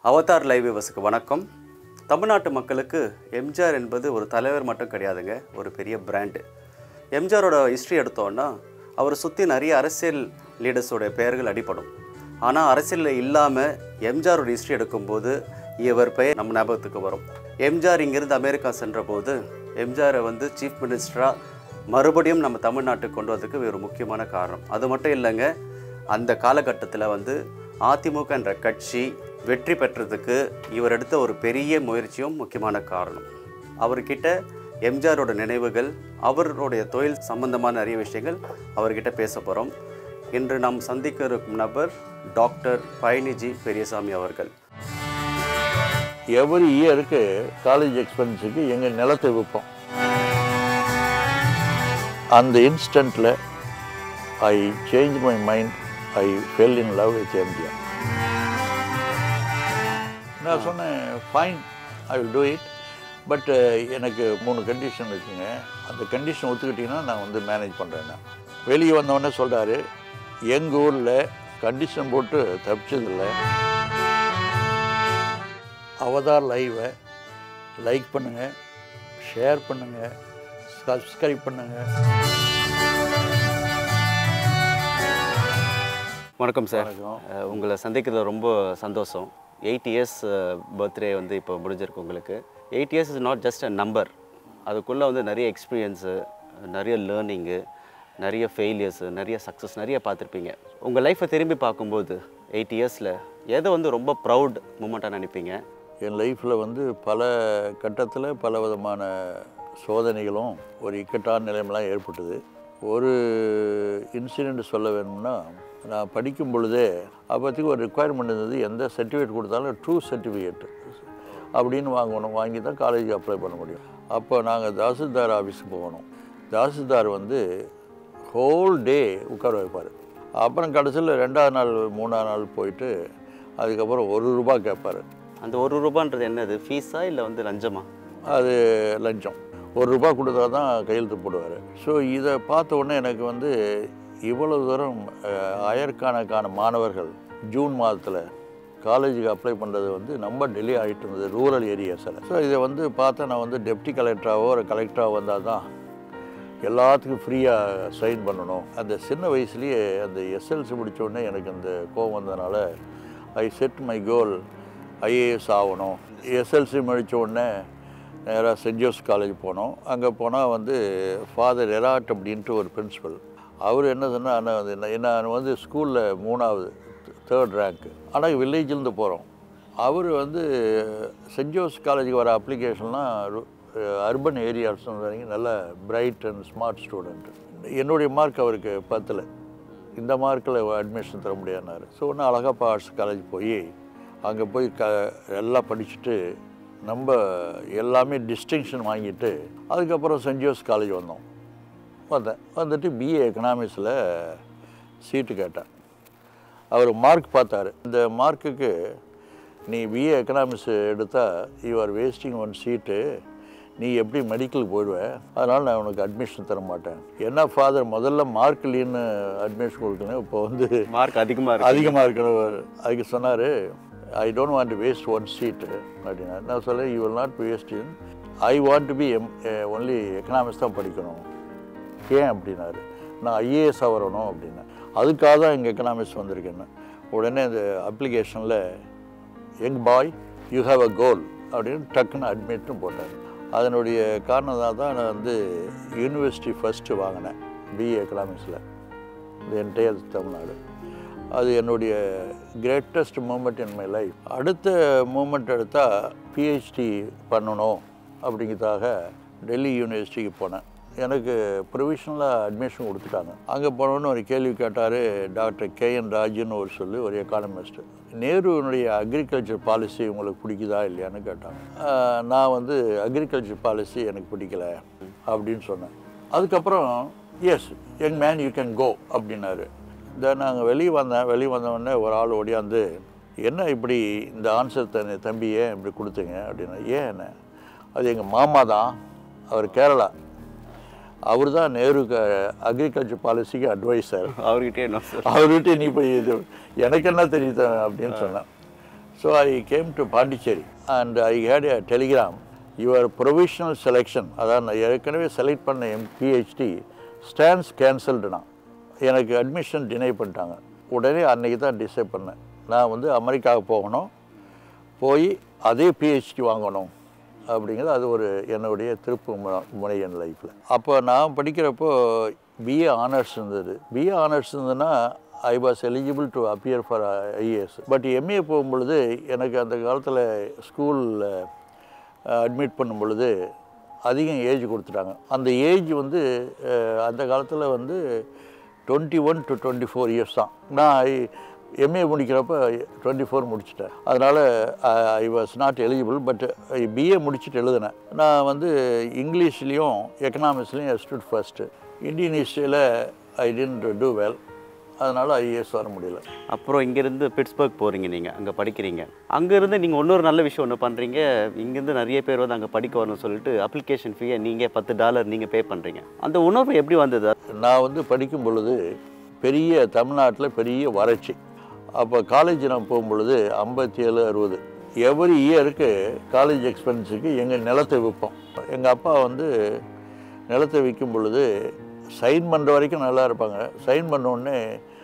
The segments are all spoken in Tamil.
அவதார் லைவ் விவசுக்கு வணக்கம் தமிழ்நாட்டு மக்களுக்கு எம்ஜிஆர் என்பது ஒரு தலைவர் மட்டும் கிடையாதுங்க ஒரு பெரிய பிராண்டு எம்ஜிஆரோட ஹிஸ்ட்ரி எடுத்தோன்னா அவரை சுற்றி நிறைய அரசியல் லீடர்ஸோட பெயர்கள் அடிபடும் ஆனால் அரசியலில் இல்லாமல் எம்ஜிஆரோட ஹிஸ்ட்ரி எடுக்கும்போது இவர் பெயர் நம்ம ஞாபகத்துக்கு வரும் எம்ஜிஆர் இங்கிருந்து அமெரிக்கா சென்றபோது எம்ஜிஆரை வந்து சீஃப் மினிஸ்டராக மறுபடியும் நம்ம தமிழ்நாட்டுக்கு கொண்டு வரதுக்கு ஒரு முக்கியமான காரணம் அது மட்டும் இல்லைங்க அந்த காலகட்டத்தில் வந்து அதிமுக என்ற கட்சி வெற்றி பெற்றதுக்கு இவர் எடுத்த ஒரு பெரிய முயற்சியும் முக்கியமான காரணம் அவர்கிட்ட எம்ஜிஆரோட நினைவுகள் அவருடைய தொழில் சம்பந்தமான நிறைய விஷயங்கள் அவர்கிட்ட பேச போகிறோம் இன்று நாம் சந்திக்க இருக்கும் நபர் டாக்டர் பழனிஜி பெரியசாமி அவர்கள் எவ்ரி இயருக்கு காலேஜ் எக்ஸ்பென்ஸுக்கு எங்கள் நிலத்தை விற்போம் அந்த இன்ஸ்டண்ட்டில் I change my mind I fell in love with MGR நான் சொன்னேன் fine I will do it but எனக்கு மூணு கண்டிஷன் இருக்குங்க அந்த கண்டிஷன் ஒத்துக்கிட்டிங்கன்னா நான் வந்து மேனேஜ் பண்ணுறேன் வெளியே வந்தவொடனே சொல்கிறாரு எங்கள் ஊரில் கண்டிஷன் போட்டு தப்பிச்சதில்லை அவதார் லைவை லைக் பண்ணுங்கள் ஷேர் பண்ணுங்கள் சப்ஸ்கிரைப் பண்ணுங்கள் வணக்கம் சார் வணக்கம். அஹ், உங்களை சந்திக்கிறதுல ரொம்ப சந்தோஷம் எயிட் இயர்ஸ் பர்த்டே வந்து இப்போ முடிஞ்சிருக்கு உங்களுக்கு eight years is not just a number அதுக்குள்ளே வந்து நிறைய எக்ஸ்பீரியன்ஸு நிறைய லேர்னிங்கு நிறைய ஃபெயிலியர்ஸு நிறைய சக்ஸஸ் நிறைய பார்த்துருப்பீங்க உங்கள் லைஃப்பை திரும்பி பார்க்கும்போது எயிட் இயர்ஸில் எதை வந்து ரொம்ப ப்ரவுட் மூமெண்ட்டாக நினைப்பீங்க என் லைஃப்பில் வந்து பல கட்டத்தில் பல விதமான சோதனைகளும் ஒரு இக்கட்டான நிலைமைலாம் ஏற்பட்டது ஒரு இன்சிடெண்ட் சொல்ல வேணும்னா நான் படிக்கும் பொழுதே அப்போதைக்கு ஒரு ரெக்குவயர்மெண்ட் இருந்தது எந்த சர்டிஃபிகேட் கொடுத்தாலும் ட்ரூ சர்டிஃபிகேட் அப்படின்னு வாங்கணும் வாங்கி தான் காலேஜுக்கு அப்ளை பண்ண முடியும் அப்போ நாங்கள் தாசில்தார் ஆஃபீஸுக்கு போகணும் தாசில்தார் வந்து ஹோல் டே உட்கார வைப்பார் அப்புறம் கடைசியில் ரெண்டாவது நாள் மூணாவது நாள் போயிட்டு அதுக்கப்புறம் ஒரு ரூபா கேட்பார் அந்த ஒரு ரூபான்றது என்னது ஃபீஸா இல்லை வந்து லஞ்சமா அது லஞ்சம் ஒரு ரூபா கொடுத்தா தான் கையெழுத்து போடுவார் ஸோ இதை பார்த்த உடனே எனக்கு வந்து இவ்வளவு தூரம் அஹ், ஆயிரக்கணக்கான மாணவர்கள் ஜூன் மாதத்தில் காலேஜுக்கு அப்ளை பண்ணுறது வந்து ரொம்ப டிலே ஆகிட்டு இருந்தது ரூரல் ஏரியாஸில் ஸோ இதை வந்து பார்த்தா நான் வந்து டெப்டி கலெக்டராகவோ ஒரு கலெக்டராக வந்தால் தான் எல்லாத்துக்கும் ஃப்ரீயாக சைன் பண்ணணும் அந்த சின்ன வயசுலேயே அந்த எஸ்எல்சி முடிச்ச உடனே எனக்கு அந்த கோவம் வந்ததுனால I set my goal IAS ஆகணும் எஸ்எல்சி முடித்த உடனே நேராக சென்ட் ஜோஸ் காலேஜ் போனோம் அங்கே போனால் வந்து ஃபாதர் எராட் அப்படின்ட்டு ஒரு பிரின்சிபல் அவர் என்ன சொன்னால் அண்ணா வந்து என்ன நான் வந்து ஸ்கூலில் மூணாவது தேர்ட் ரேங்க்கு ஆனால் வில்லேஜ்லேருந்து போகிறோம் அவர் வந்து சென்ட் ஜோஸ் காலேஜுக்கு வர அப்ளிகேஷன்லாம் அர்பன் ஏரியாஸ் வரைக்கும் நல்ல பிரைட் அண்ட் ஸ்மார்ட் ஸ்டூடெண்ட் என்னுடைய மார்க் அவருக்கு பத்தில் இந்த மார்க்கில் அட்மிஷன் தர முடியாதுனாரு ஸோ ஒன்று அழகப்பா ஆர்ட்ஸ் காலேஜ் போய் அங்கே போய் க எல்லாம் படிச்சுட்டு நம்ம எல்லாமே டிஸ்டிங்ஷன் வாங்கிட்டு அதுக்கப்புறம் சென்ட் ஜோஸ் காலேஜ் வந்தோம் வந்தேன் வந்துட்டு பிஏ எக்கனாமிக்ஸில் சீட்டு கேட்டேன் அவர் மார்க் பார்த்தாரு இந்த மார்க்குக்கு நீ பிஏ எக்கனாமிக்ஸ் எடுத்தால் you are wasting one seat நீ எப்படி மெடிக்கல் போயிடுவ அதனால் நான் உனக்கு அட்மிஷன் தர மாட்டேன் என்ன ஃபாதர் முதல்ல மார்க் இல்லைன்னு அட்மிஷன் கொடுக்கணும் இப்போ வந்து மார்க் அதிகமாக இருக்கு அதிகமாக இருக்கணும் அதுக்கு சொன்னார் I don't want to waste one seat அப்படின்னா நான் சொல்ல you will not waste in I want to be M only economics தான் படிக்கணும் ஏன் அப்படின்னாரு நான் ஐஏஎஸ் வரணும் அப்படின்னேன் அதுக்காக தான் இங்கே எக்கனாமிக்ஸ் வந்திருக்கேன்னு உடனே இந்த அப்ளிகேஷனில் young boy you have a கோல் அப்படின்னு டக்குன்னு அட்மிட்டும் போட்டார் அதனுடைய காரணம் தான் நான் வந்து யூனிவர்சிட்டி ஃபஸ்ட்டு வாங்கினேன் பிஏ எக்கனாமிக்ஸில் இந்த என்டையர் தமிழ்நாடு அது என்னுடைய greatest moment in my life அடுத்த மூமெண்ட் எடுத்தால் பிஹெச்டி பண்ணணும் அப்படிங்கிறதுக்காக டெல்லி யூனிவர்சிட்டிக்கு போனேன் எனக்கு ப்ரொவிஷனலாக அட்மிஷன் கொடுத்துட்டாங்க அங்கே போனோன்னு ஒரு கேள்வி கேட்டார் டாக்டர் கே என் ராஜுன்னு ஒரு சொல்லி ஒரு எக்கானமிஸ்ட் நேருனுடைய அக்ரிகல்ச்சர் பாலிசி உங்களுக்கு பிடிக்குதா இல்லையான்னு கேட்டாங்க ஆஹ் நான் வந்து அக்ரிகல்ச்சர் பாலிசி எனக்கு பிடிக்கல அப்படின்னு சொன்னேன் அதுக்கப்புறம் yes young man you can go அப்படின்னாரு தென் நாங்கள் வெளியே வந்தேன் வெளியே வந்தவொடனே ஒரு ஆள் ஓடியாந்து என்ன இப்படி இந்த ஆன்சர் தன் தம்பி ஏன் இப்படி கொடுத்தீங்க அப்படின்னா ஏன் என்ன அது எங்கள் மாமா தான் அவர் கேரளா அவர் தான் நேருக்கு அக்ரிகல்ச்சர் பாலிசிக்கு அட்வைசர் அவர்கிட்டே என்ன சார் அவர்கிட்ட நீ போய் இது எனக்கு என்ன தெரியுது அப்படின்னு சொன்னேன் so I came to Pondicherry and I had a telegram your provisional selection அதான் நான் ஏற்கனவே செலக்ட் பண்ண எம் பிஹெச்டி ஸ்டாண்ட்ஸ் கேன்சல்டுனா எனக்கு அட்மிஷன் டினை பண்ணிட்டாங்க உடனே அன்றைக்கி தான் டிசைட் பண்ணேன் நான் வந்து அமெரிக்காவுக்கு போகணும் போய் அதே பிஹெச்டி வாங்கணும் அப்படிங்கிறது அது ஒரு என்னுடைய திருப்பு மு- முனை என் லைஃப்பில் அப்போ நான் படிக்கிறப்போ பிஏ ஆனர்ஸ் இருந்தது பிஏ ஆனர்ஸ் இருந்ததுன்னா I was eligible to appear for IAS but MA போகும்பொழுது எனக்கு அந்த காலத்தில் ஸ்கூலில் அட்மிட் பண்ணும் பொழுது அதிகம் ஏஜ் கொடுத்துட்டாங்க அந்த ஏஜ் வந்து அஹ், அந்த காலத்தில் வந்து twenty one to twenty four years தான் நான் எம்ஏ முடிக்கிறப்ப டுவெண்ட்டி ஃபோர் முடிச்சிட்டேன் அதனால் I was not eligible but BA முடிச்சுட்டு எழுதினேன் நான் வந்து இங்கிலீஷ்லேயும் எக்கனாமிக்ஸ்லேயும் எஸ்டூட் ஃபர்ஸ்ட்டு இந்தியன் ஹிஸ்ட்ரியில் ஐ டென்ட் டூ வெல் அதனால் ஐஏஎஸ் வர முடியல அப்புறம் இங்கேருந்து பிட்ஸ்பர்க் போகிறீங்க நீங்கள் அங்கே படிக்கிறீங்க அங்கேருந்து நீங்கள் இன்னொரு நல்ல விஷயம் ஒன்று பண்ணுறீங்க இங்கேருந்து நிறைய பேர் வந்து அங்கே படிக்க வரணும்னு சொல்லிட்டு அப்ளிகேஷன் ஃபீயை நீங்கள் பத்து டாலர் நீங்கள் பே பண்ணுறீங்க அந்த உணர்வு எப்படி வந்தது நான் வந்து படிக்கும் பொழுது பெரிய தமிழ்நாட்டில் பெரிய வறட்சி அப்போ காலேஜ் நான் போகும்பொழுது ஐம்பத்தி ஏழு அறுபது எவ்ரி இயருக்கு காலேஜ் எக்ஸ்பென்ஸுக்கு எங்கள் நிலத்தை விற்போம் எங்கள் அப்பா வந்து நிலத்தை விற்கும் பொழுது சைன் பண்ணுற வரைக்கும் நல்லா இருப்பாங்க சைன் பண்ண உடனே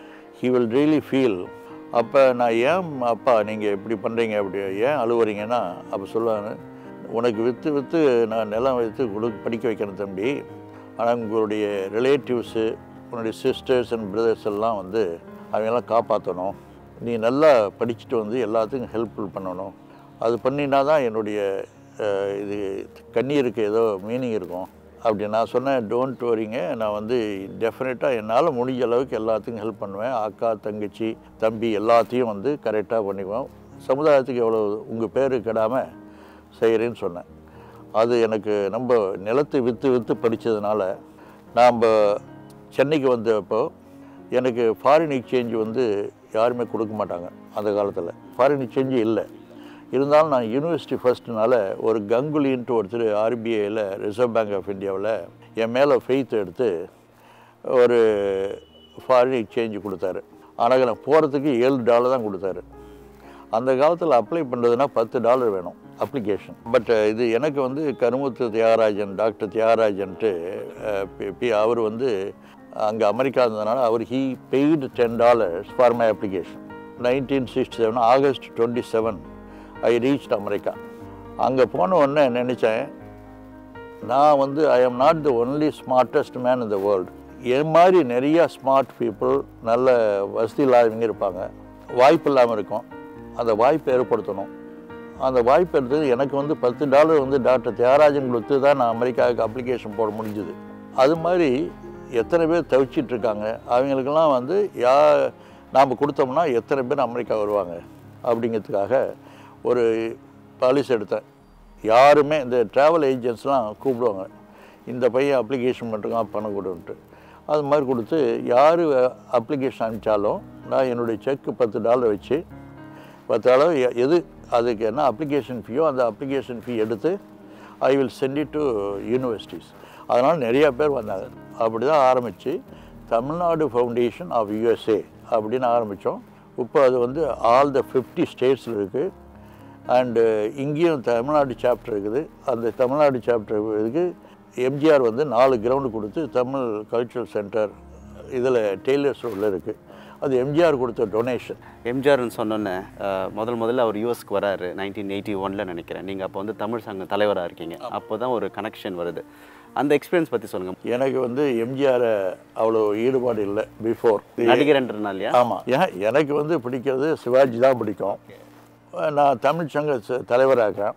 ஹி வில் ரியலி ஃபீல் அப்போ நான் ஏன் அப்பா நீங்கள் இப்படி பண்ணுறீங்க அப்படி ஏன் அழுவுறீங்கன்னா அப்போ சொல்லுவாங்க உனக்கு விற்று விற்று நான் நிலம் விற்று கொடு படிக்க வைக்கிறேன் தம்பி ஆனால் உங்களுடைய ரிலேட்டிவ்ஸு உன்னுடைய சிஸ்டர்ஸ் அண்ட் பிரதர்ஸ் எல்லாம் வந்து அவங்கெல்லாம் காப்பாற்றணும் நீ நல்லா படிச்சுட்டு வந்து எல்லாத்துக்கும் ஹெல்ப்ஃபுல் பண்ணணும் அது பண்ணினா தான் என்னுடைய அஹ், இது கண்ணீருக்கு ஏதோ மீனிங் இருக்கும் அப்படி நான் சொன்னேன் டோன்ட் வரிங்க நான் வந்து டெஃபினட்டாக என்னால் முடிஞ்ச அளவுக்கு எல்லாத்துக்கும் ஹெல்ப் பண்ணுவேன் அக்கா தங்கச்சி தம்பி எல்லாத்தையும் வந்து கரெக்டாக பண்ணிக்குவேன் சமுதாயத்துக்கு எவ்வளோ உங்கள் பேர் கெடாமல் செய்கிறேன்னு சொன்னேன் அது எனக்கு நம்ம நிலத்தை விற்று விற்று படித்ததுனால நாம் சென்னைக்கு வந்தப்போ எனக்கு ஃபாரின் எக்ஸ்சேஞ்ச் வந்து யாருமே கொடுக்க மாட்டாங்க அந்த காலத்தில் ஃபாரின் எக்ஸ்சேஞ்சு இல்லை இருந்தாலும் நான் யூனிவர்சிட்டி ஃபர்ஸ்ட்னால ஒரு கங்குலின்ட்டு ஒருத்தர் ஆர்பிஐயில் ரிசர்வ் பேங்க் ஆஃப் இந்தியாவில் என் மேலே ஃபெய்த் எடுத்து ஒரு ஃபாரின் எக்ஸ்சேஞ்சு கொடுத்தாரு ஆனால் நான் போகிறதுக்கு ஏழு டாலர் தான் கொடுத்தாரு அந்த காலத்தில் அப்ளை பண்ணுறதுனா பத்து டாலர் வேணும் அப்ளிகேஷன் பட் இது எனக்கு வந்து கருமுத்து தியாகராஜன் டாக்டர் தியாகராஜன்ட்டு அஹ், பி- பி அவர் வந்து அங்கே அமெரிக்கா இருந்ததுனால அவர் he paid ten dollars for my application nineteen sixty seven August twenty seven I reached America அங்கே போன உடனே நினச்சேன் நான் வந்து I am not the only smartest man in the world என் மாதிரி நிறையா ஸ்மார்ட் பீப்புள் நல்ல வசதி இல்லாதவங்க இருப்பாங்க வாய்ப்பு இல்லாமல் இருக்கும் அந்த வாய்ப்பை ஏற்படுத்தணும் அந்த வாய்ப்பு எடுத்தது எனக்கு வந்து பத்து டாலர் வந்து டாக்டர் தியாகராஜன் கொடுத்து தான் நான் அமெரிக்காவுக்கு அப்ளிகேஷன் போட முடிஞ்சுது அது மாதிரி எத்தனை பேர் தவிச்சிட்டு இருக்காங்க அவங்களுக்கெல்லாம் வந்து யா நாம் கொடுத்தோம்னா எத்தனை பேர் அமெரிக்கா வருவாங்க அப்படிங்கிறதுக்காக ஒரு பாலிசி எடுத்தேன் யாருமே இந்த ட்ராவல் ஏஜென்ட்ஸ்லாம் கூப்பிடுவாங்க இந்த பையன் அப்ளிகேஷன் பண்ணுறான் பணம் கொடுன்ட்டு அது மாதிரி கொடுத்து யார் அப்ளிகேஷன் அனுப்பிச்சாலும் நான் என்னுடைய செக்கு பத்து டாலர் வச்சு பத்து அளவு எ- எது அதுக்கு என்ன அப்ளிகேஷன் ஃபீயோ அந்த அப்ளிகேஷன் ஃபீ எடுத்து I will send it to universities அதனால் நிறையா பேர் வந்தாங்க அப்படி தான் ஆரம்பித்து தமிழ்நாடு ஃபவுண்டேஷன் ஆஃப் யூஎஸ்ஏ அப்படின்னு ஆரம்பித்தோம் இப்போ அது வந்து ஆல் த ஃபிஃப்டி ஸ்டேட்ஸில் இருக்குது அண்டு இங்கேயும் தமிழ்நாடு சாப்டர் இருக்குது அந்த தமிழ்நாடு சாப்டர் இதுக்கு எம்ஜிஆர் வந்து நாலு கிரவுண்டு கொடுத்து தமிழ் கல்ச்சுரல் சென்டர் இதில் டெய்லர்ஸ் ரோடில் இருக்குது அது எம்ஜிஆர் கொடுத்த டொனேஷன் எம்ஜிஆர்னு சொன்னோன்னே அஹ், முதல் முதல்ல அவர் யூஎஸ்க்கு வராரு நைன்டீன் எயிட்டி ஒனில் நினைக்கிறேன் நீங்கள் அப்போ வந்து தமிழ் சங்க தலைவராக இருக்கீங்க அப்போ தான் ஒரு கனெக்ஷன் வருது அந்த எக்ஸ்பீரியன்ஸ் பற்றி சொல்லுங்கள் எனக்கு வந்து எம்ஜிஆரை அவ்வளோ ஈடுபாடு இல்லை பிஃபோர் நடிகர்ன்றனாலயா ஆமாம் ஏன் எனக்கு வந்து பிடிக்கிறது சிவாஜி தான் பிடிக்கும் நான் தமிழ் சங்க ச- தலைவராகிறேன்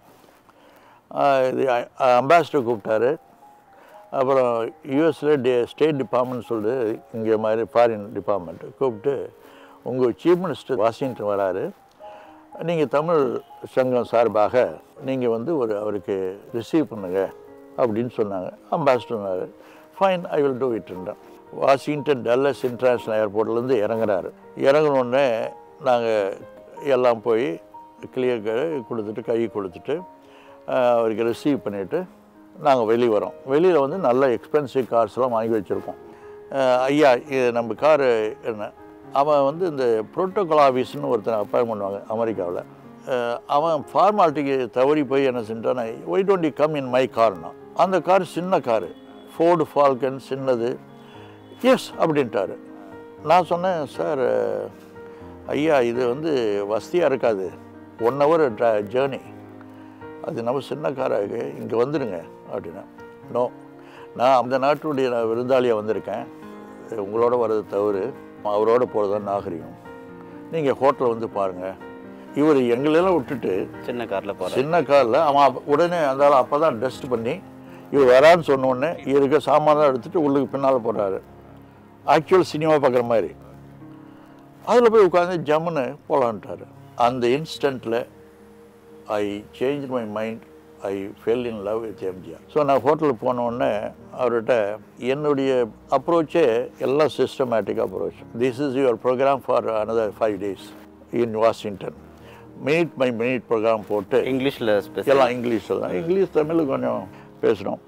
ஆஹ் இது அம்பாசிடர் கூப்பிட்டாரு அப்புறம் யூஎஸில் டே ஸ்டேட் டிபார்ட்மெண்ட் சொல்லிட்டு இங்கே மாதிரி ஃபாரின் டிபார்ட்மெண்ட் கூப்பிட்டு உங்கள் சீஃப் மினிஸ்டர் வாஷிங்டன் வராரு நீங்கள் தமிழ் சங்கம் சார்பாக நீங்கள் வந்து ஒரு அவருக்கு ரிசீவ் பண்ணுங்க அப்படின்னு சொன்னாங்க ambassador fine I will do இட்ன்றேன் வாஷிங்டன் டல்லஸ் இன்டர்நேஷ்னல் ஏர்போர்ட்லேருந்து இறங்குறாரு இறங்கினோடனே நாங்கள் எல்லாம் போய் கிளியர் கொடுத்துட்டு கை கொடுத்துட்டு ஆஹ், அவருக்கு ரிசீவ் பண்ணிவிட்டு நாங்கள் வெளியே வரோம் வெளியில் வந்து நல்ல எக்ஸ்பென்சிவ் கார்ஸ்லாம் வாங்கி வச்சுருக்கோம் ஐயா இது நம்ம காரு என்ன அவன் வந்து இந்த புரோட்டோகால் ஆஃபீஸ்னு ஒருத்தன் அப்பாயின் பண்ணுவாங்க அமெரிக்காவில் அஹ், அவன் ஃபார்மாலிட்டிக்கு தவறி போய் என்ன செஞ்சானா why don't you come in my கார்னா அந்த கார் சின்ன காரு ஃபோர்டு ஃபால்கன் சின்னது எஸ் அப்படின்ட்டாரு நான் சொன்னேன் சார் ஐயா இது வந்து வசதியாக இருக்காது ஒன் ஹவர் ஜேர்னி அது நம்ம சின்ன காராக இங்கே வந்துடுங்க அப்படின்னா நோ நான் அந்த நாட்டுடைய நான் விருந்தாளியாக வந்திருக்கேன் உங்களோட வர்றது தவறு அவரோட போகிறது தான் நாகரிகம் நீங்கள் ஹோட்டலில் வந்து பாருங்கள் இவர் எங்களெல்லாம் விட்டுட்டு சின்ன காரில் போகிறேன் சின்ன காரில் அவன் அப்ப- உடனே அந்த ஆள் அப்போ தான் டெஸ்ட் பண்ணி இவர் வரான்னு சொன்ன உடனே இருக்க சாமான் எடுத்துட்டு உள்ளுக்கு பின்னால் போடுறாரு ஆக்சுவல் சினிமா பார்க்குற மாதிரி அதில் போய் உட்காந்து ஜம்முன்னு போகலான்ட்டாரு அந்த இன்ஸ்டண்ட்டில் I change my mind I fell in love with MGR so நான் ஹோட்டலுக்கு போன உடனே அவர்கிட்ட என்னுடைய அப்ரோச்சே எல்லாம் systematic approach this is your programme for another five days in Washington minute my minute programme போட்டு இங்கிலீஷில் ஸ்பெஷல் எல்லாம் இங்கிலீஷில் தான் இங்கிலீஷ் தமிழ் கொஞ்சம் பேசுகிறோம்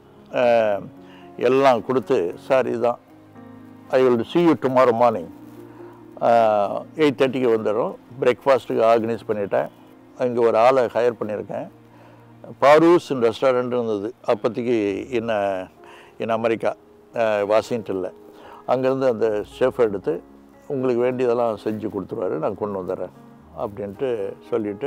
எல்லாம் கொடுத்து சார் இதுதான் I will see you tomorrow morning eight தேர்ட்டிக்கு வந்துடும் பிரேக்ஃபாஸ்ட்டுக்கு ஆர்கனைஸ் பண்ணிட்டேன் இங்கே ஒரு ஆளை ஹையர் பண்ணியிருக்கேன் பாரூஸ் ரெஸ்டாரண்ட் இருந்தது அப்போதைக்கு இன்ன இன் அமெரிக்கா வாஷிங்டனில் அங்கேருந்து அந்த ஷெஃப் எடுத்து உங்களுக்கு வேண்டியதெல்லாம் செஞ்சு கொடுத்துருவாரு நான் கொண்டு வந்துடுறேன் அப்படின்ட்டு சொல்லிவிட்டு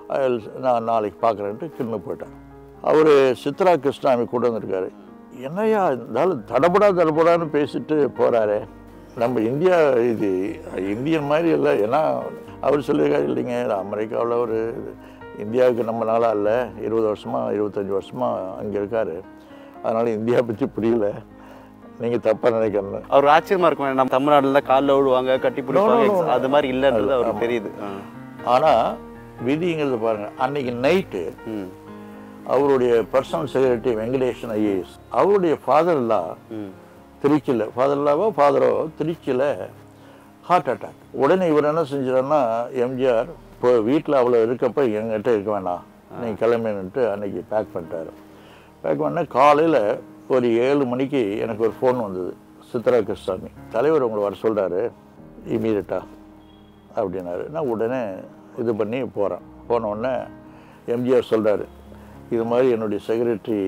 நான் நாளைக்கு பார்க்குறேன்ட்டு கிண்ணு போயிட்டேன் அவர் சித்ரா கிருஷ்ணாமி கூட வந்திருக்காரு என்னய்யா இருந்தாலும் தடபடா தடபடான்னு பேசிட்டு போகிறாரே நம்ம இந்தியா இது இந்தியன் மாதிரி இல்லை ஏன்னா அவர் சொல்லியிருக்காரு இல்லைங்க அமெரிக்காவில் ஒரு இந்தியாவுக்கு நம்ம நாளாக இல்லை இருபது வருஷமாக இருபத்தஞ்சி வருஷமாக அங்கே இருக்கார் அதனால் இந்தியா பற்றி புரியல நீங்கள் தப்பாக நினைக்கிறேன்னு அவர் ஆச்சரியமா இருக்கும் நம்ம தமிழ்நாடுல காலில் விழுவாங்க கட்டி பிடிப்பாங்க no, no. அது மாதிரி இல்லைன்றது அவருக்கு தெரியுது ஆ. ஆனால் விதிங்கிறது பாருங்கள் அன்னைக்கு நைட்டு ம் அவருடைய பர்சனல் செக்ரட்டரி வெங்கடேஷன் ஐஏஎஸ் அவருடைய ஃபாதர்லாம் ம் திருச்சியில் ஃபாதர்லாவோ ஃபாதரோ திருச்சியில் ஹார்ட் அட்டாக் உடனே இவர் என்ன செஞ்சிடாருன்னா எம்ஜிஆர் இப்போ வீட்டில் அவ்வளோ இருக்கப்ப எங்கிட்ட இருக்க வேணாம் நீங்கள் கிளம்பினுட்டு அன்னைக்கு பேக் பண்ணிட்டாரு பேக் பண்ண காலையில் ஒரு ஏழு மணிக்கு எனக்கு ஒரு ஃபோன் வந்தது சித்ரா கிருஷ்ணாமி தலைவர் உங்களை வர சொல்கிறாரு இமீடியட்டாக அப்படின்னாரு நான் உடனே இது பண்ணி போகிறேன் போன உடனே எம்ஜிஆர் சொல்கிறாரு இது மாதிரி என்னுடைய செக்ரட்டரி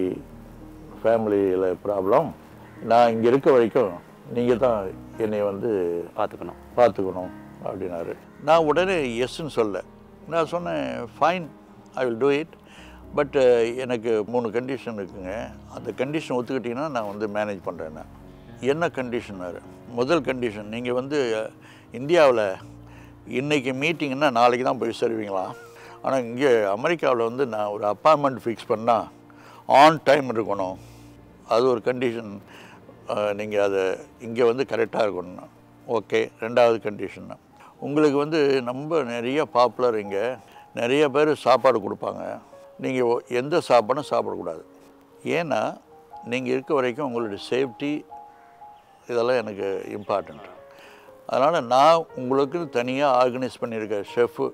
ஃபேமிலியில் ப்ராப்ளம் நான் இங்கே இருக்க வரைக்கும் நீங்கள் தான் என்னை வந்து பார்த்துக்கணும் பார்த்துக்கணும் அப்படின்னாரு நான் உடனே எஸ்ன்னு சொல்ல நான் சொன்னேன் fine I will do it but எனக்கு மூணு கண்டிஷன் இருக்குங்க அந்த கண்டிஷன் ஒத்துக்கிட்டிங்கன்னா நான் வந்து மேனேஜ் பண்ணுறேன்னு என்ன கண்டிஷனாரு முதல் கண்டிஷன் நீங்கள் வந்து இந்தியாவில் இன்றைக்கி மீட்டிங்னா நாளைக்கு தான் போய் சேருவீங்களா ஆனால் இங்கே அமெரிக்காவில் வந்து நான் ஒரு அப்பாயின்மெண்ட் ஃபிக்ஸ் பண்ணால் ஆன் டைம் இருக்கணும் அது ஒரு கண்டிஷன் நீங்கள் அதை இங்கே வந்து கரெக்டாக இருக்கணும் ஓகே ரெண்டாவது கண்டிஷன் உங்களுக்கு வந்து ரொம்ப நிறைய பாப்புலர் இங்கே நிறைய பேர் சாப்பாடு கொடுப்பாங்க நீங்கள் எந்த சாப்பாடும் சாப்பிடக்கூடாது ஏன்னா நீங்கள் இருக்க வரைக்கும் உங்களுடைய சேஃப்டி இதெல்லாம் எனக்கு இம்பார்ட்டண்ட் அதனால் நான் உங்களுக்கு தனியாக ஆர்கனைஸ் பண்ணியிருக்க ஷெஃப்பு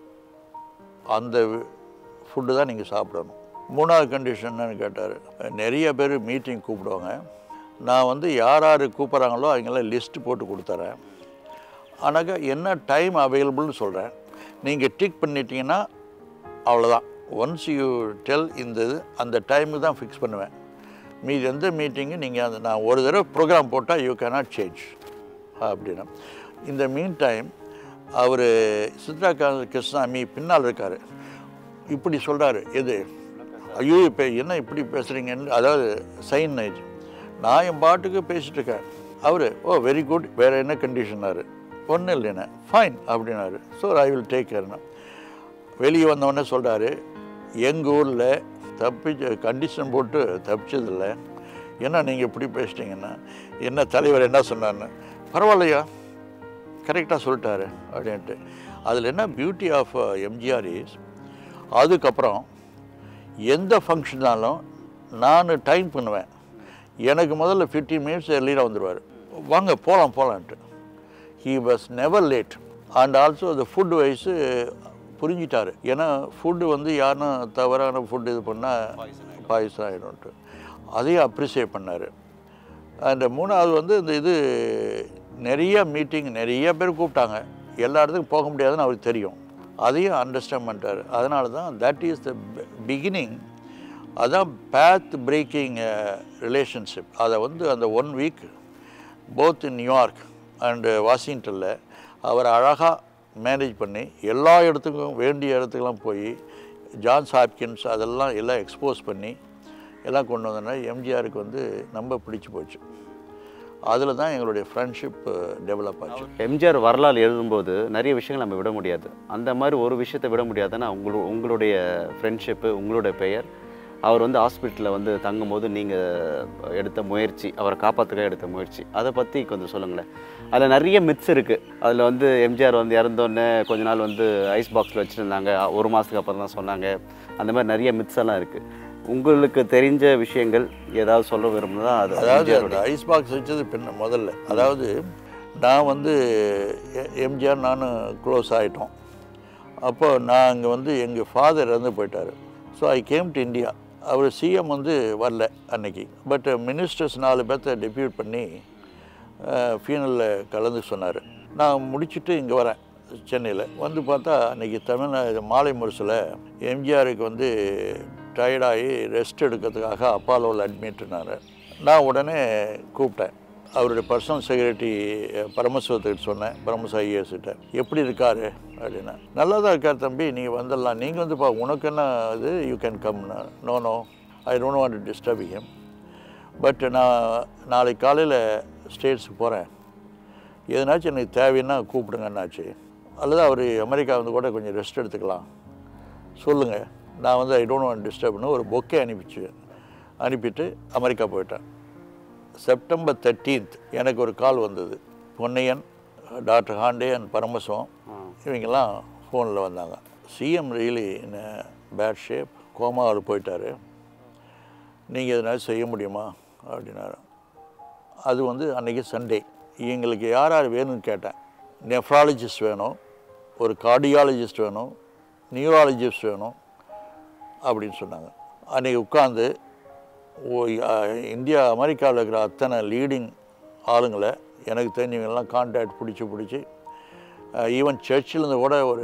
அந்த ஃபுட்டு தான் நீங்கள் சாப்பிடணும் மூணாவது கண்டிஷன் என்னன்னு கேட்டார் நிறைய பேர் மீட்டிங் கூப்பிடுவாங்க நான் வந்து யார் யார் கூப்பிட்றாங்களோ அவங்களாம் லிஸ்ட்டு போட்டு கொடுத்துறேன் ஆனாக்கா என்ன டைம் அவைலபிள்னு சொல்கிறேன் நீங்கள் டிக் பண்ணிட்டீங்கன்னா அவ்வளோதான் ஒன்ஸ் யூ டெல் இந்த இது அந்த டைமுக்கு தான் ஃபிக்ஸ் பண்ணுவேன் மீதி எந்த மீட்டிங்கு நீங்கள் அந்த நான் ஒரு தடவை ப்ரோக்ராம் போட்டால் யூ கேனாட் சேஞ்ச் அப்படின்னா இந்த மீன் டைம் அவர் சித்ரா கா- கிருஷ்ணாமி பின்னால் இருக்கார் இப்படி சொல்கிறாரு எது ஐயோ இப்போ என்ன இப்படி பேசுகிறீங்கன்னு அதாவது சைன் ஆயிடுச்சு நான் என் பாட்டுக்கு பேசிட்டு இருக்கேன் அவர் ஓ வெரி குட் வேறு என்ன கண்டிஷனாரு ஒன்றும் இல்லைண்ணே ஃபைன் அப்படின்னாரு ஸோ ஐ வில் டேக் கேர்னா வெளியே வந்தவொடனே சொல்கிறாரு எங்கள் ஊரில் தப்பிச்ச கண்டிஷன் போட்டு தப்பிச்சதில்ல என்ன நீங்கள் இப்படி பேசிட்டீங்கன்னா என்ன தலைவர் என்ன சொன்னார்னு பரவாயில்லையா கரெக்டாக சொல்லிட்டாரு அப்படின்ட்டு அதில் என்ன பியூட்டி ஆஃப் எம்ஜிஆர் இஸ் அதுக்கப்புறம் எந்த ஃபங்க்ஷனாலும் நான் டைம் பண்ணுவேன் எனக்கு முதல்ல ஃபிஃப்டீன் மினிட்ஸ் எர்லியாக வந்துடுவார் வாங்க போகலாம் போகலான்ட்டு he was never late and also the food wise புரிஞ்சிட்டாரு ஏன்னா ஃபுட்டு வந்து யாருன்னா தவறான ஃபுட் இது பண்ணால் பாய்சன் ஆகிடும்ட்டு அதையும் அப்ரிசியேட் பண்ணார் அண்ட் மூணாவது வந்து இந்த இது நிறைய மீட்டிங் நிறைய பேர் கூப்பிட்டாங்க எல்லா இடத்துக்கும் போக முடியாதுன்னு அவருக்கு தெரியும் அதையும் அண்டர்ஸ்டாண்ட் பண்ணிட்டார் அதனால தான் தட் இஸ் த பிகினிங் அதான் பேத் பிரேக்கிங் ரிலேஷன்ஷிப் அதை வந்து அந்த one week both in New York and வாஷிங்டனில் அவர் அழகாக மேனேஜ் பண்ணி எல்லா இடத்துக்கும் வேண்டிய இடத்துக்கெல்லாம் போய் ஜான்ஸ் ஹாப்கின்ஸ் அதெல்லாம் எல்லாம் எக்ஸ்போஸ் பண்ணி எல்லாம் கொண்டு வந்தோன்னா எம்ஜிஆருக்கு வந்து ரொம்ப பிடிச்சி போச்சு அதில் தான் எங்களுடைய ஃப்ரெண்ட்ஷிப் டெவலப் ஆச்சு எம்ஜிஆர் வரலாறு எழுதும்போது நிறைய விஷயங்கள் நம்ம விட முடியாது அந்த மாதிரி ஒரு விஷயத்தை விட முடியாதுன்னா உங்களு உங்களுடைய ஃப்ரெண்ட்ஷிப்பு உங்களுடைய பெயர் அவர் வந்து ஹாஸ்பிட்டலில் வந்து தங்கும்போது நீங்கள் எடுத்த முயற்சி அவரை காப்பாற்றுக்க எடுத்த முயற்சி அதை பற்றி கொஞ்சம் சொல்லுங்களேன் அதில் நிறைய மித்ஸ் இருக்குது அதில் வந்து எம்ஜிஆர் வந்து இறந்தோடனே கொஞ்ச நாள் வந்து ஐஸ் பாக்ஸில் வச்சுருந்தாங்க ஒரு மாதத்துக்கு அப்புறம் தான் சொன்னாங்க அந்த மாதிரி நிறைய மித்ஸ் எல்லாம் இருக்குது உங்களுக்கு தெரிஞ்ச விஷயங்கள் ஏதாவது சொல்ல விரும்புனா அது அதாவது எம்ஜிஆரோட அந்த ஐஸ் பாக்ஸ் வச்சது பின்ன முதல்ல அதாவது நான் வந்து எ- எம்ஜிஆர் நானும் க்ளோஸ் ஆகிட்டோம் அப்போ நான் அங்கே வந்து எங்கள் ஃபாதர் இறந்து போயிட்டார் so I came to India அவர் சிஎம் வந்து வரல அன்னைக்கு பட் மினிஸ்டர்ஸ் நாலு பேர்த்த டெபியூட் பண்ணி ஃபீனலில் கலந்து சொன்னார் நான் முடிச்சுட்டு இங்கே வரேன் சென்னையில் வந்து பார்த்தா அன்றைக்கி தமிழ்நாடு மாலை முரசில் எம்ஜிஆருக்கு வந்து டயர்டாகி ரெஸ்ட் எடுக்கிறதுக்காக அப்பாலோவில் அட்மிட்னாரு நான் உடனே கூப்பிட்டேன் அவருடைய பர்சனல் செக்ரட்டரி பரமசிவத்துக்கிட்ட சொன்னேன் பரமச ஐஏஎஸ்கிட்ட எப்படி இருக்காரு அப்படின்னா நல்லா தான் இருக்கார் தம்பி நீங்கள் வந்துடலாம் நீங்கள் வந்து பா உனக்கு என்ன இது you can come no no I don't want to disturb him but நான் நாளைக்கு காலையில் ஸ்டேட்ஸுக்கு போகிறேன் எதுனாச்சும் எனக்கு தேவைன்னா கூப்பிடுங்கன்னாச்சு அல்லது அவர் அமெரிக்கா வந்து கூட கொஞ்சம் ரெஸ்ட் எடுத்துக்கலாம் சொல்லுங்கள் நான் வந்து ஐ டோன்ட் வாண்ட் டிஸ்டர்ப்னு ஒரு பொக்கே அனுப்பிச்சு அனுப்பிட்டு அமெரிக்கா போயிட்டேன் செப்டம்பர் தேர்ட்டீன்த் எனக்கு ஒரு கால் வந்தது பொன்னையன் டாக்டர் ஹாண்டே அண்ட் பரமசிவம் இவங்கெல்லாம் ஃபோனில் வந்தாங்க CM really in bad shape கோமாவில் போயிட்டாரு நீங்கள் எதனாலும் செய்ய முடியுமா அப்படின்னாரு அது வந்து அன்றைக்கி சண்டே எங்களுக்கு யார் யார் வேணும்னு கேட்டேன் நெஃப்ராலஜிஸ்ட் வேணும் ஒரு கார்டியாலஜிஸ்ட் வேணும் நியூராலஜிஸ்ட் வேணும் அப்படின்னு சொன்னாங்க அன்றைக்கி உட்காந்து ஓ அஹ், இந்தியா அமெரிக்காவில் இருக்கிற அத்தனை லீடிங் ஆளுங்களை எனக்கு தெரிஞ்சவங்கெல்லாம் கான்டாக்ட் பிடிச்சி பிடிச்சி ஈவன் சர்ச்சிலேருந்து கூட ஒரு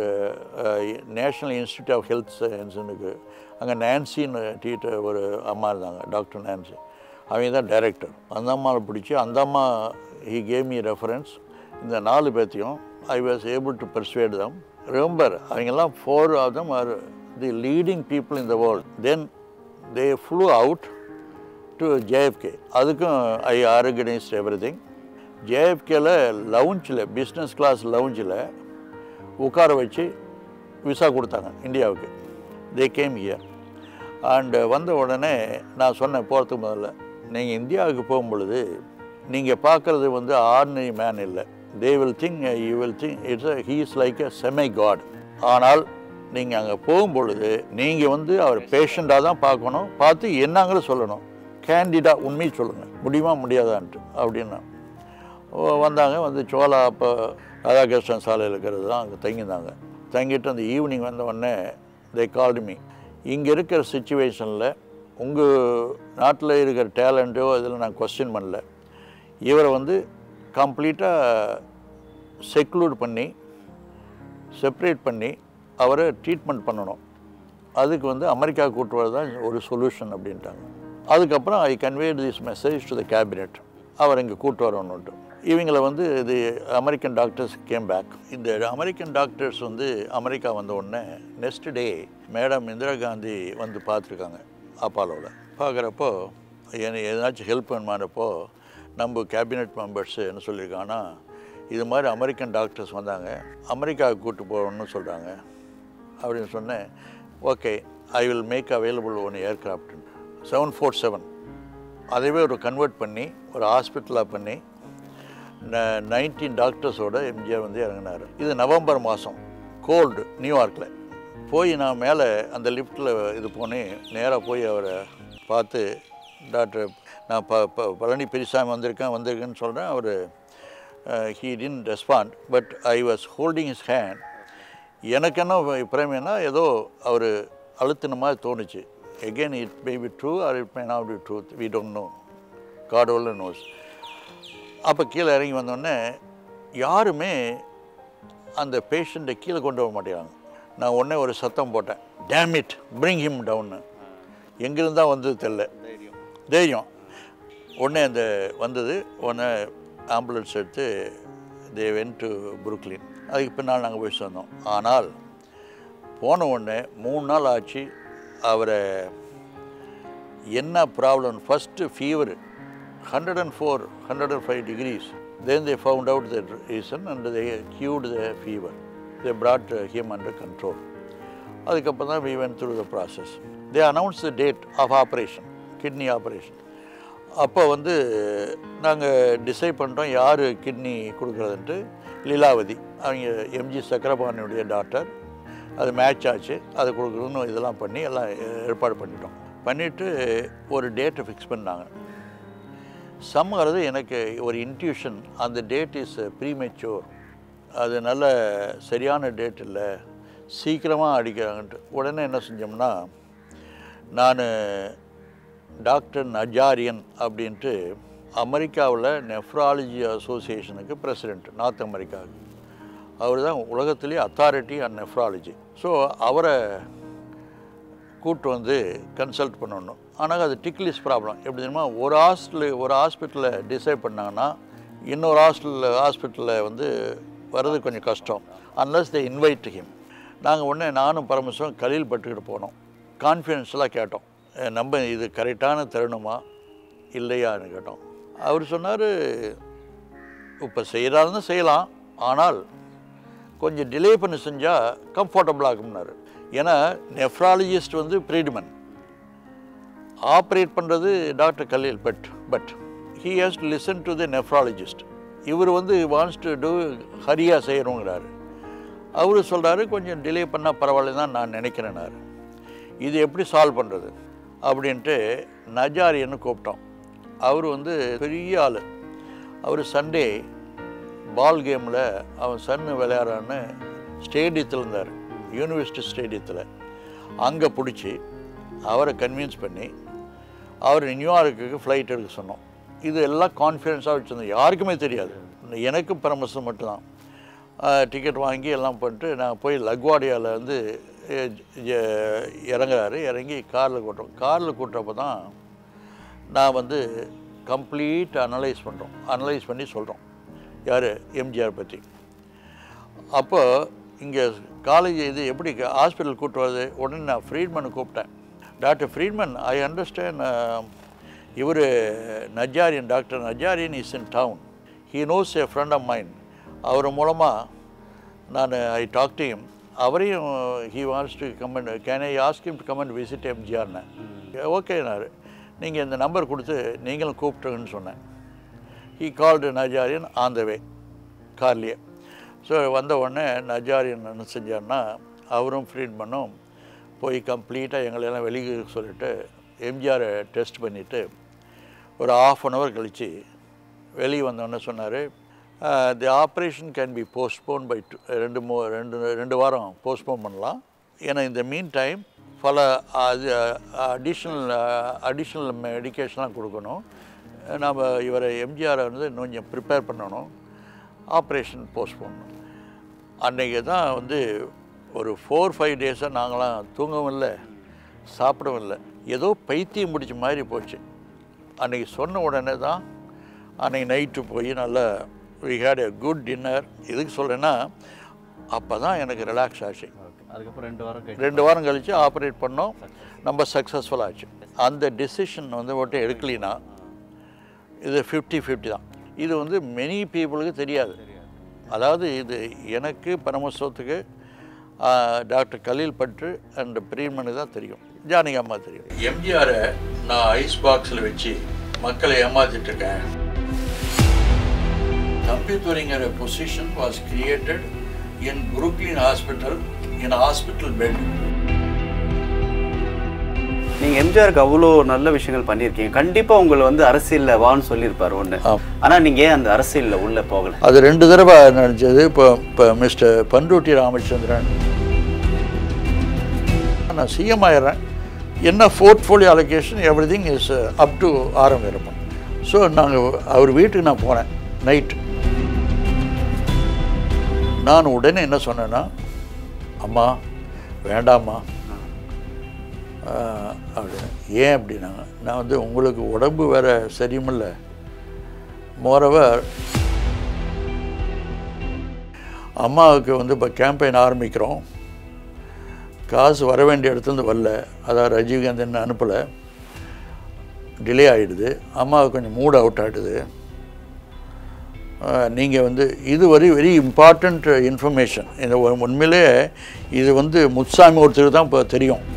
நேஷ்னல் இன்ஸ்டியூட் ஆஃப் ஹெல்த் சயின்ஸுனுக்கு அங்கே நான்சின்னு டீச்சர் ஒரு அம்மா இருந்தாங்க டாக்டர் நான்சி அவங்க தான் டைரக்டர் அந்த அம்மாவை பிடிச்சி அந்த அம்மா ஹி கேம் மீ ரெஃபரன்ஸ் இந்த நாலு பேர்த்தையும் I was able to persuade them remember அவங்கெல்லாம் four of them are the leading people in the world then they flew out to JFK அதுக்கும் ஐ ஆர்கனைஸ்ட் எவ்ரி திங் ஜேஎஃப்கேல லவுஞ்சில் பிஸ்னஸ் கிளாஸ் லவுஞ்சில் உட்கார வச்சு விசா கொடுத்தாங்க இந்தியாவுக்கு தே கேம் ஹியர் அண்டு வந்த உடனே நான் சொன்னேன் போகிறதுக்கு முதல்ல நீங்கள் இந்தியாவுக்கு போகும்பொழுது நீங்கள் பார்க்குறது வந்து ஆர்டினரி மேன் இல்லை they will think you will think it's he is like a semi god ஆனால் நீங்கள் அங்கே போகும்பொழுது நீங்கள் வந்து அவர் பேஷண்ட்டாக தான் பார்க்கணும் பார்த்து என்னங்கிற சொல்லணும் கேண்டிடாக உண்மையை சொல்லுங்கள் முடியுமா முடியாதான்ட்டு அப்படின்னா ஓ, வந்தாங்க வந்து சோலா அப்போ ராதாகிருஷ்ணன் சாலையில் இருக்கிறது தான் அங்கே தங்கியிருந்தாங்க தங்கிட்டு அந்த ஈவினிங் வந்த உடனே தே கால்டு மீ இங்கே இருக்கிற சுச்சுவேஷனில் உங்கள் நாட்டில் இருக்கிற டேலண்ட்டோ இதில் நான் கொஸ்டின் பண்ணல இவரை வந்து கம்ப்ளீட்டாக செக்லூட் பண்ணி செப்பரேட் பண்ணி அவரை ட்ரீட்மெண்ட் பண்ணணும் அதுக்கு வந்து அமெரிக்கா கூட்டு வரது தான் ஒரு சொல்யூஷன் அப்படின்ட்டாங்க அதுக்கப்புறம் I conveyed this message to the cabinet அவர் இங்கே கூட்டு வரணுன்ட்டு இவங்களை வந்து இது அமெரிக்கன் டாக்டர்ஸ் கேம் பேக் இந்த அமெரிக்கன் டாக்டர்ஸ் வந்து அமெரிக்கா வந்த உடனே next day madam Indira Gandhi வந்து பார்த்துருக்காங்க அப்பாலோவில் பார்க்குறப்போ எனக்கு எதனாச்சும் ஹெல்ப் வேணுமானப்போ நம்ம கேபினெட் மெம்பர்ஸ் என்ன சொல்லியிருக்காங்கன்னா இது மாதிரி அமெரிக்கன் டாக்டர்ஸ் வந்தாங்க அமெரிக்காவுக்கு கூட்டு போகணும்னு சொல்கிறாங்க அப்படின்னு சொன்னேன் okay I will make available one aircraft seven four seven அதைவே ஒரு கன்வெர்ட் பண்ணி ஒரு ஹாஸ்பிட்டலாக பண்ணி நைன்டீன் டாக்டர்ஸோட எம்ஜிஆர் வந்து இறங்கினார் இது நவம்பர் மாதம் கோல்டு நியூயார்க்கில் போய் நான் மேலே அந்த லிஃப்ட்டில் இது போனேன் நேராக போய் அவரை பார்த்து டாக்டர் நான் ப ப பழனி பெரியசாமி வந்திருக்கேன் வந்திருக்கேன்னு சொல்கிறேன் அவர் he didn't respond but I was holding his hand எனக்கு என்ன பிரேமியன்னா ஏதோ அவர் அழுத்தின மாதிரி தோணுச்சு again it may be true or it may not be truth we don't know god only knows அப்போ கீழே இறங்கி வந்தோடனே யாருமே அந்த பேஷண்ட்டை கீழே கொண்டு வர மாட்டேங்கிறாங்க நான் உடனே ஒரு சத்தம் போட்டேன் டேம் இட் பிரிங் ஹிம் டவுன்னு எங்கிருந்து தான் வந்தது தெரில தைரியம் உடனே அந்த வந்தது உடனே ஆம்புலன்ஸ் எடுத்து தே வென் டு புருக்லின் அதுக்கு பின்னால் நாங்கள் போய் சேர்ந்தோம் ஆனால் போன உடனே மூணு நாள் ஆச்சு அவரை என்ன problem first fever hundred and four hundred and five degrees then they found out the reason and they cured the fever they brought him under control அதுக்கப்புறம் தான் we went through the process they announce the date of operation kidney operation அப்போ வந்து நாங்கள் டிசைட் பண்ணிட்டோம் யார் கிட்னி கொடுக்குறதுன்ட்டு லீலாவதி அவங்க எம்ஜி சக்கரபாணியுடைய டாக்டர் அது மேட்ச் ஆச்சு அது கொடுக்கணும்னு இதெல்லாம் பண்ணி எல்லாம் ஏற்பாடு பண்ணிட்டோம் பண்ணிவிட்டு ஒரு டேட்டை ஃபிக்ஸ் பண்ணாங்க சம்மறது எனக்கு ஒரு இன்ட்யூஷன் அந்த டேட் இஸ் ப்ரீமெச்சூர் அது நல்ல சரியான டேட் இல்லை சீக்கிரமாக அடிக்கிறாங்கன்ட்டு உடனே என்ன செஞ்சோம்னா நான் டாக்டர் நஜாரியன் அப்படின்ட்டு அமெரிக்காவில் நெஃப்ராலஜி அசோசியேஷனுக்கு பிரசிடெண்ட் நார்த் அமெரிக்காவுக்கு அவர் தான் உலகத்திலே அத்தாரிட்டி அண்ட் நெஃப்ராலஜி ஸோ அவரை கூட்டு வந்து கன்சல்ட் பண்ணணும் ஆனால் அது டிக்லிஸ் ப்ராப்ளம் எப்படி தெரியுமா ஒரு ஹாஸ்டலு ஒரு ஹாஸ்பிட்டலில் டிசைட் பண்ணாங்கன்னா இன்னொரு ஹாஸ்டலில் ஹாஸ்பிட்டலில் வந்து வர்றது கொஞ்சம் கஷ்டம் அன்லஸ் தே இன்வைட் ஹிம் நாங்கள் உடனே நானும் பரமசிவம் கலில் பட்டுக்கிட்டு போனோம் கான்ஃபிடென்ஷியலாக கேட்டோம் அஹ் நம்ம இது கரெக்டான தருணமா இல்லையான்னு கேட்டோம் அவர் சொன்னார் இப்போ செய்கிறாருன்னு செய்யலாம் ஆனால் கொஞ்சம் டிலே பண்ணி செஞ்சால் கம்ஃபர்டபுளாக இருக்கும்னாரு ஏன்னா நெஃப்ராலஜிஸ்ட் வந்து ப்ரீடிமன் ஆப்ரேட் பண்ணுறது doctor Khalil but but he has to listen to the nephrologist இவர் வந்து வாண்ட்ஸ் டு டூ ஹரியாக செய்கிறோங்கிறாரு அவர் சொல்கிறாரு கொஞ்சம் டிலே பண்ணால் பரவாயில்ல தான் நான் நினைக்கிறேனாரு இது எப்படி சால்வ் பண்ணுறது அப்படின்ட்டு நஜாரியன்னு கூப்பிட்டோம் அவர் வந்து பெரிய ஆள் அவர் சண்டே பால் கேமில் அவன் சன்னு விளையாடுறான்னு ஸ்டேடியத்தில் இருந்தார் யூனிவர்சிட்டி ஸ்டேடியத்தில் அங்கே பிடிச்சி அவரை கன்வின்ஸ் பண்ணி அவர் நியூயார்க்குக்கு ஃப்ளைட் எடுக்க சொன்னோம் இது எல்லாம் கான்ஃபிடென்ஸாக வச்சுருந்தோம் யாருக்குமே தெரியாது எனக்கு பரமசம் மட்டும்தான் டிக்கெட் வாங்கி எல்லாம் பண்ணிட்டு நான் போய் லக்வாடியாவில் வந்து எ- எ- இறங்குறாரு இறங்கி காரில் கூட்டுறோம் காரில் கூட்டுறப்ப தான் நான் வந்து கம்ப்ளீட் அனலைஸ் பண்ணுறோம் அனலைஸ் பண்ணி சொல்கிறோம் யார் எம்ஜிஆர் பற்றி அப்போ இங்கே காலேஜ் இது எப்படி ஹாஸ்பிட்டல் கூட்டு வருது உடனே நான் ஃப்ரீட்மனை கூப்பிட்டேன் டாக்டர் ஃப்ரீட்மன் ஐ அண்டர்ஸ்டாண்ட் இவர் Najarian doctor Najarian is in town he knows a friend of mind அவர் மூலமாக நான் ஐ டாக் டு ஹிம் அவரையும் he wants to comment can I ask him to comment visit எம்ஜிஆர்னு ஓகேனாரு நீங்கள் இந்த நம்பர் கொடுத்து நீங்களும் கூப்பிட்டுங்கன்னு சொன்னேன் he called Najarian on the way கார்லேயே ஸோ வந்த உடனே நஜாரியன் என்ன செஞ்சார்னா அவரும் ஃப்ரீட்மனும் போய் கம்ப்ளீட்டாக எங்களெல்லாம் வெளியே சொல்லிட்டு எம்ஜிஆரை டெஸ்ட் பண்ணிவிட்டு ஒரு ஆஃப் அன் ஹவர் கழித்து வெளியே வந்தோடனே சொன்னார் the operation can be postpone by ரெண்டு மூ ரெண்டு ரெண்டு வாரம் போஸ்ட்போன் பண்ணலாம் ஏன்னா இந்த மீன் டைம் பல அது அடிஷ்னல் அடிஷ்னல் மெடிக்கேஷன்லாம் கொடுக்கணும் நம்ம இவரை எம்ஜிஆரை வந்து இன்னும் கொஞ்சம் ப்ரிப்பேர் பண்ணணும் ஆப்ரேஷன் போஸ்ட்போன் அன்றைக்கி தான் வந்து ஒரு ஃபோர் ஃபைவ் டேஸாக நாங்களாம் தூங்கவும் இல்லை சாப்பிடவும் இல்லை ஏதோ பைத்தியம் பிடிச்ச மாதிரி போச்சு அன்றைக்கி சொன்ன உடனே தான் அன்றைக்கி நைட்டு போய் நல்லா we had a good dinner எதுக்கு சொல்கிறேன்னா அப்போ தான் எனக்கு ரிலாக்ஸ் ஆச்சு அதுக்கப்புறம் ரெண்டு வாரம் கழிச்சு ரெண்டு வாரம் கழித்து ஆப்ரேட் பண்ணோம் நம்ம சக்ஸஸ்ஃபுல் ஆச்சு அந்த டெசிஷன் வந்து மட்டும் எடுக்கலினா இது ஃபிஃப்டி ஃபிஃப்டி தான் இது வந்து மெனி பீப்புளுக்கு தெரியாது அதாவது இது எனக்கு பரமசோத்துக்கு டாக்டர் கலீல் பட்டு அண்ட் பிரியமனுக்கு தான் தெரியும் ஜானகி அம்மா தெரியும் எம்ஜிஆரை நான் ஐஸ் பாக்ஸில் வச்சு மக்களை ஏமாத்திட்டு இருக்கேன் தம்பித்துறைங்கிற position was created in Brooklyn hospital in hospital bed நீங்க எம்ஜிஆருக்கு அவ்வளோ நல்ல விஷயங்கள் பண்ணியிருக்கீங்க கண்டிப்பா உங்களை வந்து அரசியல்ல வான்னு சொல்லியிருப்பாரு ஒண்ணு ஆம். ஆனா நீங்க ஏன் அந்த அரசியல்ல உள்ள போகல அது ரெண்டு தடவை நினச்சது இப்போ இப்போ மிஸ்டர் பண்ருட்டி ராமச்சந்திரன் நான் சிஎம் ஆயிடுறேன் என்ன portfolio allocation everything is up to ஆரம் இருப்போம் ஸோ நாங்கள் அவர் வீட்டுக்கு நான் போனேன் நைட்டு நான் உடனே என்ன சொன்னேன்னா அம்மா வேண்டாமா அப்படின்னு ஏன் அப்படின்னா நான் வந்து உங்களுக்கு உடம்பு வேற சரியுமில்ல மோரவர் அம்மாவுக்கு வந்து இப்போ கேம்பெயின் ஆரம்பிக்கிறோம் காசு வர வேண்டிய இடத்துலேருந்து வரல அதாவது ரஜீவ்காந்த் அனுப்பலை டிலே ஆகிடுது அம்மாவுக்கு கொஞ்சம் மூட் அவுட் ஆகிடுது நீங்கள் வந்து இது வரை வெரி இம்பார்ட்டண்ட் இன்ஃபர்மேஷன் இந்த உண்மையிலே இது வந்து முத்துசாமி ஒருத்தருக்கு தான் இப்போ தெரியும்